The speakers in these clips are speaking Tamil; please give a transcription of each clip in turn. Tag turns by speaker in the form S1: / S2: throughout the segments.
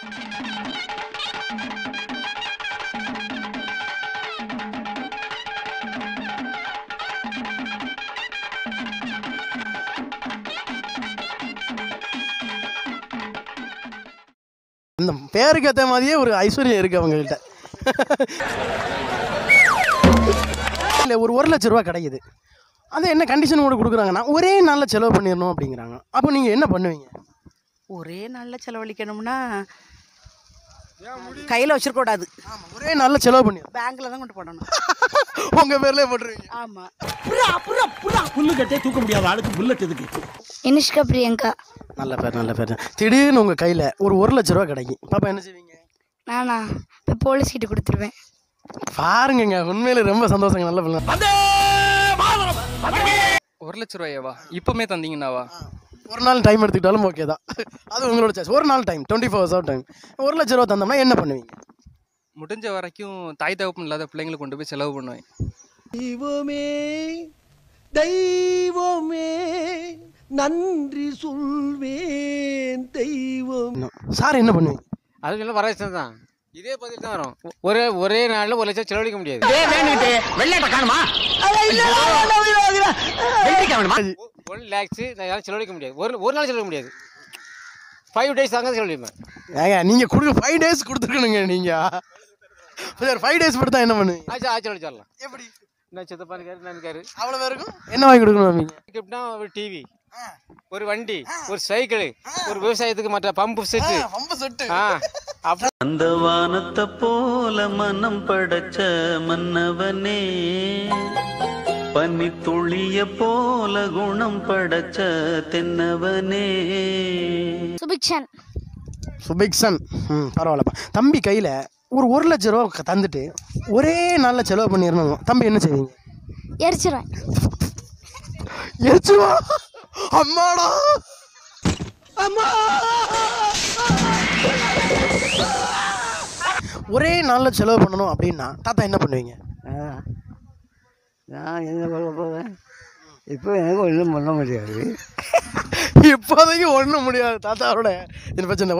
S1: இந்த பேருக்கு ஏற்ற மாதிரியே ஒரு ஐஸ்வர்யம் இருக்கு அவங்ககிட்ட இல்லை ஒரு ஒரு லட்ச ரூபா கிடைக்குது அது என்ன கண்டிஷன் கூட கொடுக்குறாங்கன்னா ஒரே நாளில் செலவு பண்ணிடணும் அப்படிங்கிறாங்க அப்போ நீங்கள் என்ன பண்ணுவீங்க
S2: ஒரே நாளில் செலவழிக்கணும்னா கையில் வச்சிருக்கூடாது
S1: ஒரே நாளில் செலவு பண்ணிடணும்
S2: பேங்க்கில் தான் கொண்டு போடணும்
S1: உங்கள் பேர்லேயே போட்டுருவீங்க
S2: ஆமாம்
S3: புல்லுக்கட்டே தூக்க முடியாத ஆளுக்கு புல்லட் எதுக்கு
S4: இனிஷ்கா பிரியங்கா
S1: நல்ல பேர் நல்ல பேர் திடீர்னு உங்கள் கையில் ஒரு ஒரு லட்ச ரூபா கிடைக்கும் பாப்பா என்ன செய்வீங்க
S4: நானா இப்போ போலீஸ் கிட்ட கொடுத்துருவேன்
S1: பாருங்கங்க உண்மையிலே ரொம்ப சந்தோஷங்க நல்ல பிள்ளை
S5: ஒரு லட்ச ரூபாயாவா இப்போமே தந்தீங்கன்னாவா
S1: ஒரு நாள் டைம் எடுத்துக்கிட்டாலும் ஓகே தான் அது உங்களோட சாய்ஸ் ஒரு நாள் time twenty four hours time ஒரு லட்ச ரூபா தந்தோம்னா என்ன பண்ணுவீங்க
S5: முடிஞ்ச வரைக்கும் தாய் தகப்பன் இல்லாத பிள்ளைங்களை கொண்டு போய் செலவு பண்ணுவேன்
S3: தெய்வமே தெய்வமே நன்றி சொல்வேன் தெய்வம்
S1: சார் என்ன பண்ணுவீங்க
S6: அதுக்கெல்லாம் வரவேற்று தான் இதே பதில் தான் வரும் ஒரே ஒரே நாளில் ஒரு லட்சம் செலவழிக்க முடியாது ஒன் லேக்ஸ் நான் செலவழிக்க முடியாது ஒரு ஒரு நாள் செலவழிக்க முடியாது ஃபைவ் டேஸ் தாங்க செலவழிப்பேன்
S1: ஏங்க நீங்கள் கொடுக்க ஃபைவ் டேஸ் கொடுத்துருக்கணுங்க நீங்கள் சார் ஃபைவ் டேஸ் மட்டும் தான் என்ன பண்ணுவீங்க
S6: ஆச்சு ஆச்சு செலவழிச்சிடலாம்
S1: எப்படி
S6: நான் சித்தப்பா இருக்காரு நான் இருக்காரு
S1: அவ்வளோ பேருக்கும் என்ன வாங்கி கொடுக்கணும் நீங்கள்
S6: கிஃப்ட்னா ஒரு டிவி ஒரு வண்டி ஒரு சைக்கிள் ஒரு விவசாயத்துக்கு மற்ற பம்பு செட்டு
S1: ரொம்ப சொட்டு
S6: ஆ அப்படி
S7: அந்த வானத்தை போல மனம் படைச்ச மன்னவனே பனி துளிய போல குணம் படைச்ச தென்னவனே
S4: சுபிக்ஷன்
S1: சுபிக்ஷன் ம் பரவாயில்லப்பா தம்பி கையில் ஒரு ஒரு லட்ச ரூபா க- தந்துட்டு ஒரே நாளில் செலவு பண்ணிடணும் தம்பி என்ன செய்வீங்க
S4: எரிச்சிருவேன்
S1: எரிச்சுவா அம்மாடா ஒரே நாளில் செலவு பண்ணணும் அப்படின்னா தாத்தா என்ன பண்ணுவீங்க
S8: நான் என்ன பண்ண போகிறேன் இப்போ எனக்கு ஒன்றும் பண்ண முடியாது
S1: இப்போதைக்கு ஒன்றும் முடியாது தாத்தாவோட இந்த பிரச்சனை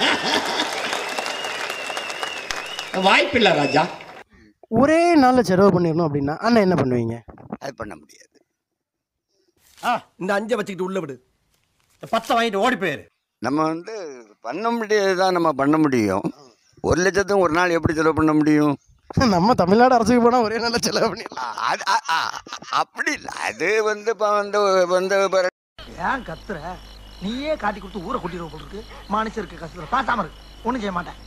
S3: வாய்ப்பில்லை ராஜா
S1: ஒரே நாளில் செலவு பண்ணிடணும் அப்படின்னா அண்ணன் என்ன பண்ணுவீங்க
S8: அது பண்ண முடியாது
S3: ஆ இந்த அஞ்சை வச்சுக்கிட்டு உள்ள விடு இந்த பத்தை வாங்கிட்டு ஓடி போயிரு
S8: நம்ம வந்து பண்ண முடியாது தான் நம்ம பண்ண முடியும் ஒரு லட்சத்தும் ஒரு நாள் எப்படி செலவு பண்ண முடியும்
S1: நம்ம தமிழ்நாடு அரசுக்கு போனால் ஒரே நாளில் செலவு பண்ணிடலாம்
S8: அ- அது அ- அ- அப்படி இல்லை அது வந்து இப்போ வந்து வந்து இப்ப
S3: ஏன் கத்துற நீயே காட்டி கொடுத்து ஊரை கூட்டிடுவ போல இருக்கு மனுஷருக்கு கஷ்டத்துல பாசாம இருக்கு ஒன்றும் செய்ய மாட்டேன்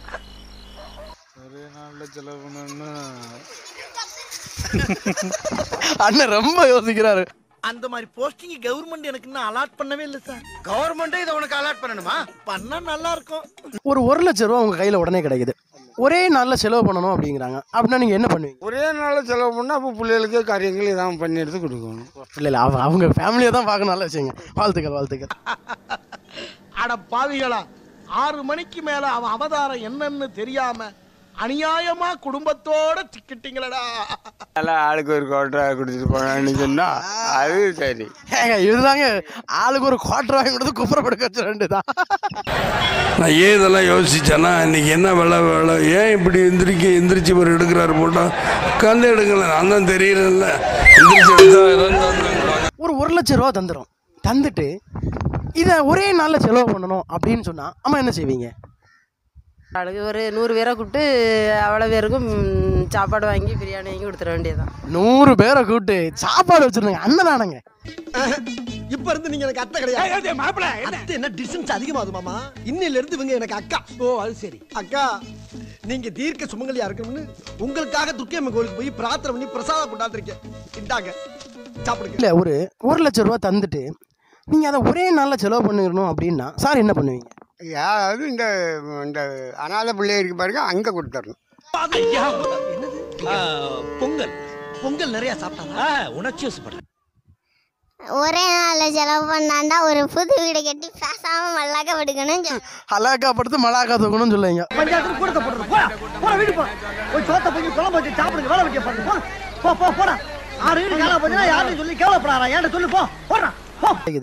S1: அண்ணன் ரொம்ப யோசிக்கிறாரு
S3: அந்த மாதிரி போஸ்டிங் கவர்மெண்ட் எனக்கு இன்னும் அலாட் பண்ணவே இல்லை சார் கவர்மெண்டே இதை உனக்கு அலாட் பண்ணணுமா பண்ணா நல்லா இருக்கும்
S1: ஒரு ஒரு லட்ச ரூபா உங்கள் கையில் உடனே கிடைக்குது ஒரே நாளில் செலவு பண்ணணும் அப்படிங்கிறாங்க அப்படின்னா நீங்கள் என்ன பண்ணுவீங்க
S6: ஒரே நாளில் செலவு பண்ணால் அப்போ பிள்ளைகளுக்கு காரியங்கள் இதான் பண்ணி எடுத்து கொடுக்கணும்
S1: இல்லை இல்லை அவங்க அவங்க ஃபேமிலியை தான் பார்க்கணும் நல்ல விஷயங்க வாழ்த்துக்கள் வாழ்த்துக்கள்
S3: அட பாவிகளா ஆறு மணிக்கு மேல அவன் அவதாரம் என்னன்னு தெரியாம அநியாயமா குடும்பத்தோட திக்கிட்டீங்களடா
S6: நல்லா ஆளுக்கு ஒரு கோட்டை கொடுத்துட்டு போனான்னு சொன்னால் அது சரி
S1: ஏங்க இதுதாங்க ஆளுக்கு ஒரு குவார்டர் வாங்கி கொடுத்து குப்புறப்படுக்க வச்ச ரெண்டு தான்
S9: நான் ஏன் இதெல்லாம் யோசிச்சேன்னா இன்னைக்கு என்ன வேலை வேலை ஏன் இப்படி எந்திரிக்க எந்திரிச்சு ஒரு எடுக்கிறாரு போட்டா உட்காந்து எடுக்கல நான் தான் தெரியல எந்திரிச்சு எடுத்தா இறந்து
S1: ஒரு ஒரு லட்ச ரூபா தந்துடும் தந்துட்டு இதை ஒரே நாளில் செலவு பண்ணணும் அப்படின்னு சொன்னால் அம்மா என்ன செய்வீங்க
S2: அதுக்கு ஒரு நூறு பேரை கூப்பிட்டு அவ்வளோ பேருக்கும் ம், சாப்பாடு வாங்கி பிரியாணி வாங்கி கொடுத்துட வேண்டியதுதான்
S1: நூறு பேரை கூப்பிட்டு சாப்பாடு வச்சுருந்தாங்க அன்னதானங்க
S3: இப்ப இருந்து நீங்க எனக்கு அத்தை கிடையாது மாப்பிள அத்தை என்ன டிஸ்டன்ஸ் அதிகமாகுது மாமா இன்னில இருந்து இவங்க எனக்கு அக்கா ஓ அது சரி அக்கா நீங்க தீர்க்க சுமங்கலியா இருக்கணும்னு உங்களுக்காக துர்க்கையம்மன் கோயிலுக்கு போய் பிரார்த்தனை பண்ணி பிரசாதம் கொண்டாந்துருக்கேன் இந்தாங்க சாப்பிடுங்க
S1: இல்லை ஒரு ஒரு லட்ச ரூபா தந்துட்டு நீங்கள் அதை ஒரே நாளில் செலவு பண்ணிடணும் அப்படின்னா சார் என்ன பண்ணுவீங்க
S6: யாராவது இந்த இந்த அனாதை பிள்ளை இருக்கு பாருங்க அங்கே கொடுத்துடணும்
S3: என்னது பொங்கல் பொங்கல் நிறைய சாப்பிட்டாங்க உணர்ச்சி வசப்படுறேன்
S4: ஒரே நாளில் செலவு பண்ணாண்டா ஒரு புது வீடு கட்டி பேசாம மல்லாக்க படுக்கணும்
S1: அலாக்கா படுத்து மலாக்கா தூக்கணும்னு சொல்லுவீங்க
S3: பஞ்சாயத்துல கூடத்தை போடுறது போடா போடா வீடு போ போய் சோத்த போய் குழம்பு வச்சு சாப்பிடுங்க வேலை வைக்க பாருங்க போ போ போ போடா ஆறு வீடு காலா போச்சுன்னா யாரும் சொல்லி கேவலப்படாரா ஏன்டா சொல்லு போ போடுறா போ
S1: கிடைக்குது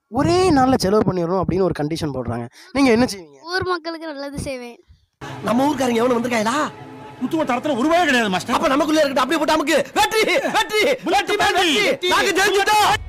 S1: ஒரே நாளில் செலவு பண்ணிடணும் அப்படின்னு ஒரு கண்டிஷன் போடுறாங்க நீங்கள் என்ன செய்வீங்க
S4: ஊர் மக்களுக்கு நல்லது செய்வேன்
S3: நம்ம ஊர்க்காரங்க எவனும் வந்திருக்காங்களா
S10: முத்துவ தரத்துல ஒரு ரூபாய் கிடையாது மாஸ்டர்
S3: அப்ப நமக்குள்ள இருக்கட்டும் அப்படியே போட்டு நமக்கு வெற்றி வெற்றி வெற்றி வெற்றி நாங்க ஜெயிச்சிட்டோம்